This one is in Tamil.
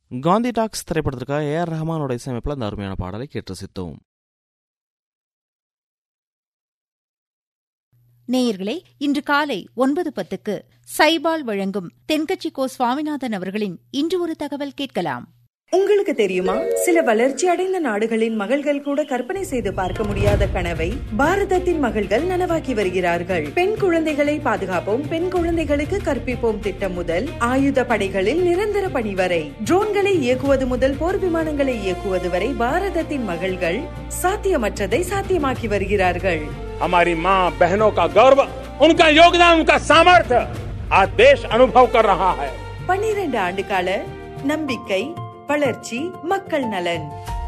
காந்தி டாக்ஸ் திரைப்படத்திற்காக ஏ ஆர் ரஹ்மானோட இசையமைப்பில் அந்த அருமையான பாடலை கேட்டு ரசித்தோம் நேயர்களே இன்று காலை ஒன்பது பத்துக்கு சைபால் வழங்கும் தென்கட்சி கோ சுவாமிநாதன் அவர்களின் இன்று ஒரு தகவல் கேட்கலாம் உங்களுக்கு தெரியுமா சில வளர்ச்சி அடைந்த நாடுகளின் மகள்கள் கூட கற்பனை செய்து பார்க்க முடியாத கனவை பாரதத்தின் மகள்கள் நனவாக்கி வருகிறார்கள் பெண் குழந்தைகளை பாதுகாப்போம் பெண் குழந்தைகளுக்கு கற்பிப்போம் திட்டம் முதல் ஆயுத படைகளில் நிரந்தர பணி வரை ட்ரோன்களை இயக்குவது முதல் போர் விமானங்களை இயக்குவது வரை பாரதத்தின் மகள்கள் சாத்தியமற்றதை சாத்தியமாக்கி வருகிறார்கள் हमारी माँ बहनों का गौरव उनका योगदान उनका सामर्थ्य आज देश अनुभव कर रहा है பன்னிரண்டு ஆண்டு கால நம்பிக்கை வளர்ச்சி மக்கள் நலன்